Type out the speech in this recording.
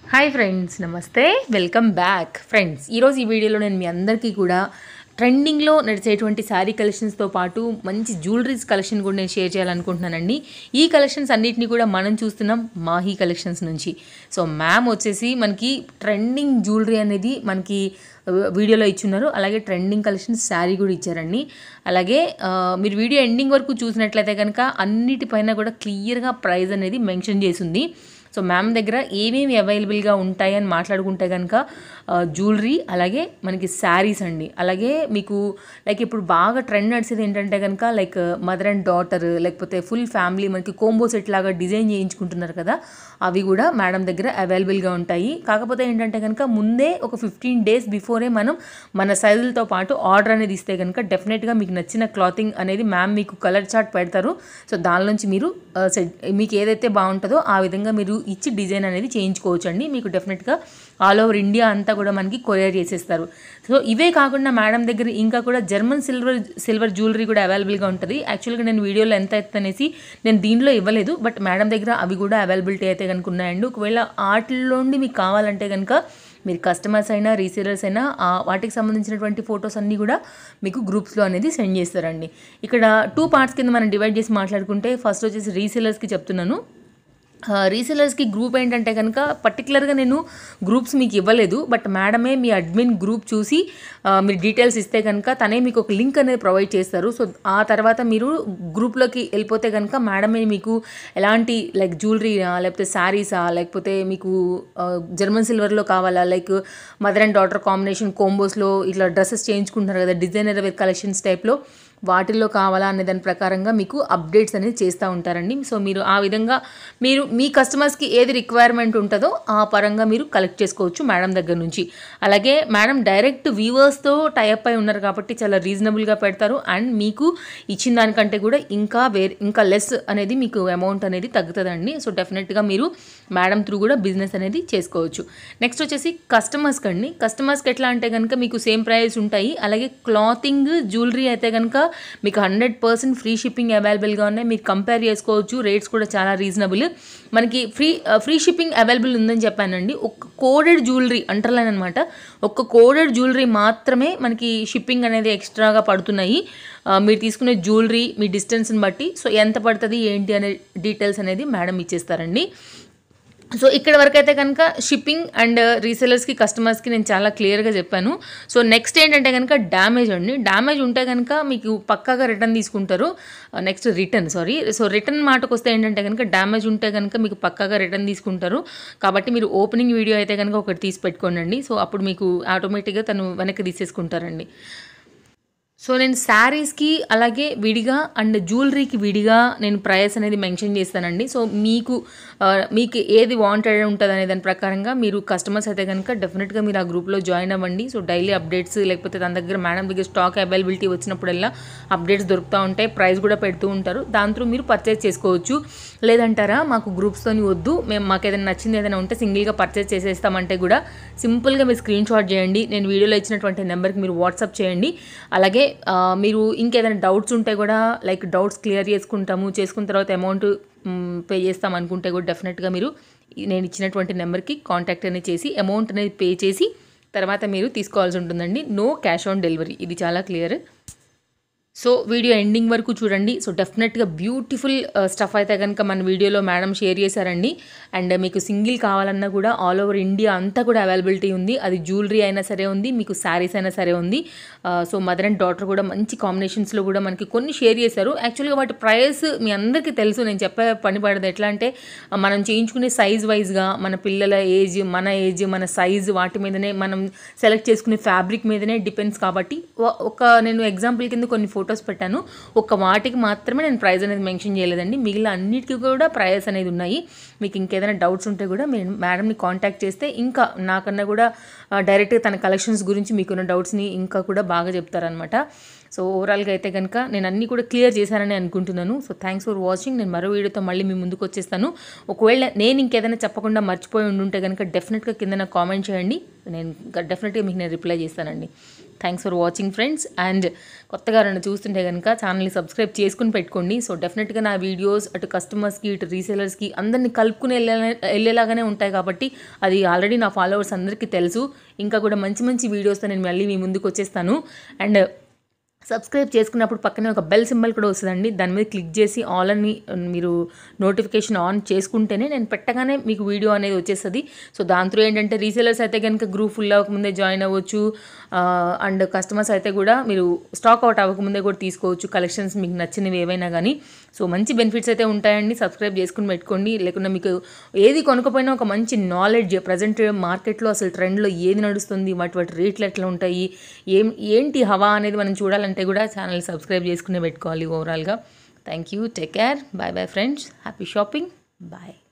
hi friends నమస్తే welcome back friends ఈరోజు ఈ వీడియోలో నేను మీ అందరికీ కూడా ట్రెండింగ్లో నడిచేటువంటి శారీ కలెక్షన్స్తో పాటు మంచి జ్యువెలరీస్ కలెక్షన్ కూడా నేను షేర్ చేయాలనుకుంటున్నానండి ఈ కలెక్షన్స్ అన్నిటిని కూడా మనం చూస్తున్నాం మాహీ కలెక్షన్స్ నుంచి సో మ్యామ్ వచ్చేసి మనకి ట్రెండింగ్ జ్యువెలరీ అనేది మనకి వీడియోలో ఇచ్చున్నారు అలాగే ట్రెండింగ్ కలెక్షన్స్ శారీ కూడా ఇచ్చారండి అలాగే ఆ, మీరు వీడియో ఎండింగ్ వరకు చూసినట్లయితే కనుక అన్నిటిపైన కూడా క్లియర్గా ప్రైస్ అనేది మెన్షన్ చేసింది సో మ్యామ్ దగ్గర ఏమేమి అవైలబుల్గా ఉంటాయి అని మాట్లాడుకుంటే కనుక జ్యువెలరీ అలాగే మనకి శారీస్ అండి అలాగే మీకు లైక్ ఇప్పుడు బాగా ట్రెండ్ నడిచేది ఏంటంటే కనుక లైక్ మదర్ అండ్ డాటర్ లేకపోతే ఫుల్ ఫ్యామిలీ మనకి కోంబో సెట్ లాగా డిజైన్ చేయించుకుంటున్నారు కదా అవి కూడా మేడం దగ్గర అవైలబుల్గా ఉంటాయి కాకపోతే ఏంటంటే కనుక ముందే ఒక ఫిఫ్టీన్ డేస్ బిఫోరే మనం మన సైజులతో పాటు ఆర్డర్ అనేది ఇస్తే కనుక డెఫినెట్గా మీకు నచ్చిన క్లాతింగ్ అనేది మ్యామ్ మీకు కలర్ చార్ట్ పెడతారు సో దాని నుంచి మీరు ఆ, సెట్ మీకు ఏదైతే బాగుంటుందో ఆ విధంగా మీరు ఇచ్చి డిజైన్ అనేది చేయించుకోవచ్చు అండి మీకు డెఫినెట్గా ఆల్ ఓవర్ ఇండియా అంతా కూడా మనకి కొరియర్ చేసేస్తారు సో ఇవే కాకుండా మేడం దగ్గర ఇంకా కూడా జర్మన్ సిల్వర్ సిల్వర్ జ్యువెలరీ కూడా అవైలబుల్గా ఉంటుంది యాక్చువల్గా నేను వీడియోలో ఎంత ఎత్తనేసి నేను దీనిలో ఇవ్వలేదు బట్ మేడం దగ్గర అవి కూడా అవైలబిలిటీ అయితే కనుక ఉన్నాయండి ఒకవేళ వాటిలో నుండి మీకు కావాలంటే కనుక మీరు కస్టమర్స్ అయినా రీసేలర్స్ అయినా ఆ వాటికి సంబంధించినటువంటి ఫొటోస్ అన్నీ కూడా మీకు గ్రూప్స్లో అనేది సెండ్ చేస్తారండి ఇక్కడ టూ పార్ట్స్ కింద మనం డివైడ్ చేసి మాట్లాడుకుంటే ఫస్ట్ వచ్చేసి రీసేలర్స్కి చెప్తున్నాను రీసెలర్స్కి గ్రూప్ ఏంటంటే కనుక పర్టికులర్గా నేను గ్రూప్స్ మీకు ఇవ్వలేదు బట్ మేడమే మీ అడ్మిన్ గ్రూప్ చూసి ఆ, మీరు డీటెయిల్స్ ఇస్తే కనుక తనే మీకు ఒక లింక్ అనేది ప్రొవైడ్ చేస్తారు సో ఆ తర్వాత మీరు గ్రూప్లోకి వెళ్ళిపోతే కనుక మేడమే మీకు ఎలాంటి లైక్ జ్యువెలరీనా లేకపోతే శారీసా లేకపోతే మీకు ఆ, జర్మన్ సిల్వర్లో కావాలా like mother and daughter combination కోంబోస్లో ఇట్లా డ్రెస్సెస్ చేయించుకుంటున్నారు కదా డిజైనర్ వేర్ కలెక్షన్స్ టైప్లో వాటిల్లో కావాలా అనే దాని ప్రకారంగా మీకు అప్డేట్స్ అనేది చేస్తూ ఉంటారండి సో మీరు ఆ విధంగా మీరు మీ కస్టమర్స్కి ఏది రిక్వైర్మెంట్ ఉంటుందో ఆ పరంగా మీరు కలెక్ట్ చేసుకోవచ్చు మేడం దగ్గర నుంచి అలాగే మేడం డైరెక్ట్ వ్యూవర్స్తో టైప్ అయి ఉన్నారు కాబట్టి చాలా రీజనబుల్గా పెడతారు అండ్ మీకు ఇచ్చిన దానికంటే కూడా ఇంకా వేరే ఇంకా లెస్ అనేది మీకు అమౌంట్ అనేది తగ్గుతుందండి సో డెఫినెట్గా మీరు మేడం త్రూ కూడా బిజినెస్ అనేది చేసుకోవచ్చు నెక్స్ట్ వచ్చేసి కస్టమర్స్కి అండి కస్టమర్స్కి ఎట్లా అంటే కనుక మీకు సేమ్ ప్రైస్ ఉంటాయి అలాగే క్లాతింగ్ జ్యువెలరీ అయితే కనుక మీకు హండ్రెడ్ పర్సెంట్ ఫ్రీ షిప్పింగ్ అవైలబుల్గా ఉన్నాయి మీరు కంపేర్ చేసుకోవచ్చు రేట్స్ కూడా చాలా రీజనబుల్ మనకి ఫ్రీ ఫ్రీ షిప్పింగ్ అవైలబుల్ ఉందని చెప్పానండి ఒక కోడెడ్ జ్యువెలరీ అంటర్లైన్ అనమాట ఒక కోడెడ్ జ్యువెలరీ మాత్రమే మనకి షిప్పింగ్ అనేది ఎక్స్ట్రాగా పడుతున్నాయి ఆ, మీరు తీసుకునే జ్యువెలరీ మీ డిస్టెన్స్ని బట్టి సో ఎంత పడుతుంది ఏంటి అనే డీటెయిల్స్ అనేది మేడం ఇచ్చేస్తారండి సో ఇక్కడ వరకు అయితే కనుక షిప్పింగ్ అండ్ రీసెలర్స్కి కస్టమర్స్కి నేను చాలా క్లియర్గా చెప్పాను సో నెక్స్ట్ ఏంటంటే కనుక డ్యామేజ్ అండి డ్యామేజ్ ఉంటే కనుక మీకు పక్కాగా రిటర్న్ తీసుకుంటారు next return sorry so return మాటకు వస్తే ఏంటంటే కనుక డ్యామేజ్ ఉంటే కనుక మీకు పక్కాగా రిటర్న్ తీసుకుంటారు కాబట్టి మీరు ఓపెనింగ్ వీడియో అయితే కనుక ఒకటి తీసి పెట్టుకోండి సో అప్పుడు మీకు ఆటోమేటిక్గా తను వెనక్కి తీసేసుకుంటారండి సో నేను శారీస్కి అలాగే విడిగా అండ్ జ్యువెలరీకి విడిగా నేను ప్రైస్ అనేది మెన్షన్ చేస్తానండి సో మీకు ఆ, మీకు ఏది వాంటెడ్ ఉంటుంది అనే దాని ప్రకారంగా మీరు కస్టమర్స్ అయితే కనుక డెఫినెట్గా మీరు ఆ గ్రూప్లో జాయిన్ అవ్వండి సో డైలీ అప్డేట్స్ లేకపోతే తన దగ్గర మేడం దగ్గర స్టాక్ అవైలబిలిటీ వచ్చినప్పుడల్లా అప్డేట్స్ దొరుకుతూ ఉంటాయి ప్రైస్ కూడా పెడుతూ ఉంటారు దాని త్రూ మీరు పర్చేస్ చేసుకోవచ్చు లేదంటారా మాకు గ్రూప్స్తోని వద్దు మేము మాకు ఏదైనా నచ్చింది ఏదైనా ఉంటే సింగిల్గా పర్చేస్ చేసేస్తామంటే కూడా సింపుల్గా మీరు స్క్రీన్ షాట్ చేయండి నేను వీడియోలో ఇచ్చినటువంటి నెంబర్కి మీరు వాట్సాప్ చేయండి అలాగే ఆ, మీరు ఇంకేదైనా డౌట్స్ ఉంటే కూడా లైక్ డౌట్స్ క్లియర్ చేసుకుంటాము చేసుకున్న తర్వాత అమౌంట్ పే చేస్తాం అనుకుంటే కూడా డెఫినెట్గా మీరు ఈ- నేను ఇచ్చినటువంటి నెంబర్కి కాంటాక్ట్ అనేది చేసి అమౌంట్ అనేది పే చేసి తర్వాత మీరు తీసుకోవాల్సి ఉంటుందండి నో క్యాష్ ఆన్ డెలివరీ ఇది చాలా క్లియర్ సో వీడియో ఎండింగ్ వరకు చూడండి సో డెఫినెట్గా బ్యూటిఫుల్ స్టఫ్ అయితే కనుక మన వీడియోలో మేడం షేర్ చేశారండి అండ్ మీకు సింగిల్ కావాలన్నా కూడా ఆల్ ఓవర్ ఇండియా అంతా కూడా అవైలబిలిటీ ఉంది అది జ్యువెలరీ అయినా సరే ఉంది మీకు శారీస్ అయినా సరే ఉంది సో మదర్ అండ్ డాటర్ కూడా మంచి కాంబినేషన్స్లో కూడా మనకి కొన్ని షేర్ చేశారు యాక్చువల్గా వాటి ప్రైస్ మీ అందరికీ తెలుసు నేను చెప్పే పని పడదు ఎట్లా అంటే ఆ, మనం చేయించుకునే సైజ్ వైజ్గా మన పిల్లల ఏజ్ మన ఏజ్ మన సైజ్ వాటి మీదనే మనం సెలెక్ట్ చేసుకునే ఫ్యాబ్రిక్ మీదనే డిపెండ్స్ కాబట్టి ఒ- ఒక నేను ఎగ్జాంపుల్ కింద కొన్ని ఫొటోస్ పెట్టాను ఒక వాటికి మాత్రమే నేను ప్రైస్ అనేది మెన్షన్ చేయలేదండి మిగిలిన అన్నిటికీ కూడా ప్రైస్ అనేది ఉన్నాయి మీకు ఇంకేదైనా డౌట్స్ ఉంటే కూడా మీరు మేడంని కాంటాక్ట్ చేస్తే ఇంకా నాకన్నా కూడా డైరెక్ట్గా తన కలెక్షన్స్ గురించి మీకున్న డౌట్స్ని ఇంకా కూడా బాగా చెప్తారనమాట సో ఓవరాల్గా అయితే కనుక నేను అన్నీ కూడా క్లియర్ చేశానని అనుకుంటున్నాను సో థ్యాంక్స్ ఫర్ వాచింగ్ నేను మరో వీడియోతో మళ్ళీ మీ ముందుకు వచ్చేస్తాను ఒకవేళ నేను ఇంకేదైనా చెప్పకుండా మర్చిపోయి ఉండుంటే కనుక డెఫినెట్గా కింద నాకు కామెంట్ చేయండి నేను డెఫినెట్గా మీకు నేను రిప్లై చేస్తానండి thanks for watching friends and కొత్తగా రెండు చూస్తుంటే కనుక ఛానల్ని సబ్స్క్రైబ్ చేసుకుని పెట్టుకోండి సో డెఫినెట్గా నా వీడియోస్ అటు కస్టమర్స్కి ఇటు రీసేలర్స్కి అందరినీ కలుపుకుని వెళ్ళే వెళ్ళేలాగానే ఉంటాయి కాబట్టి అది ఆల్రెడీ నా ఫాలోవర్స్ అందరికీ తెలుసు ఇంకా కూడా మంచి మంచి వీడియోస్తో నేను మళ్ళీ మీ ముందుకు వచ్చేస్తాను అండ్ సబ్స్క్రైబ్ చేసుకున్నప్పుడు పక్కనే ఒక బెల్ సింబల్ కూడా వస్తుందండి దాని మీద క్లిక్ చేసి ఆల్ అని మీరు నోటిఫికేషన్ ఆన్ చేసుకుంటేనే నేను పెట్టగానే మీకు వీడియో అనేది వచ్చేస్తుంది సో దాంతో ఏంటంటే రీసేలర్స్ అయితే కనుక గ్రూప్ ఫుల్ అవ్వకముందే జాయిన్ అవ్వచ్చు అండ్ కస్టమర్స్ అయితే కూడా మీరు స్టాక్ అవుట్ అవ్వకముందే కూడా తీసుకోవచ్చు కలెక్షన్స్ మీకు నచ్చినవి ఏవైనా కానీ సో మంచి బెనిఫిట్స్ అయితే ఉంటాయండి సబ్స్క్రైబ్ చేసుకుని పెట్టుకోండి లేకుండా మీకు ఏది కొనుక్కపోయినా ఒక మంచి నాలెడ్జ్ ప్రజెంట్ మార్కెట్లో అసలు ట్రెండ్లో ఏది నడుస్తుంది వాటి వాటి రేట్లు ఎట్లా ఉంటాయి ఏం ఏంటి హవా అనేది మనం చూడాలంటే కూడా ఛానల్ సబ్స్క్రైబ్ చేసుకునే పెట్టుకోవాలి ఓవరాల్గా thank you take care bye bye friends happy shopping bye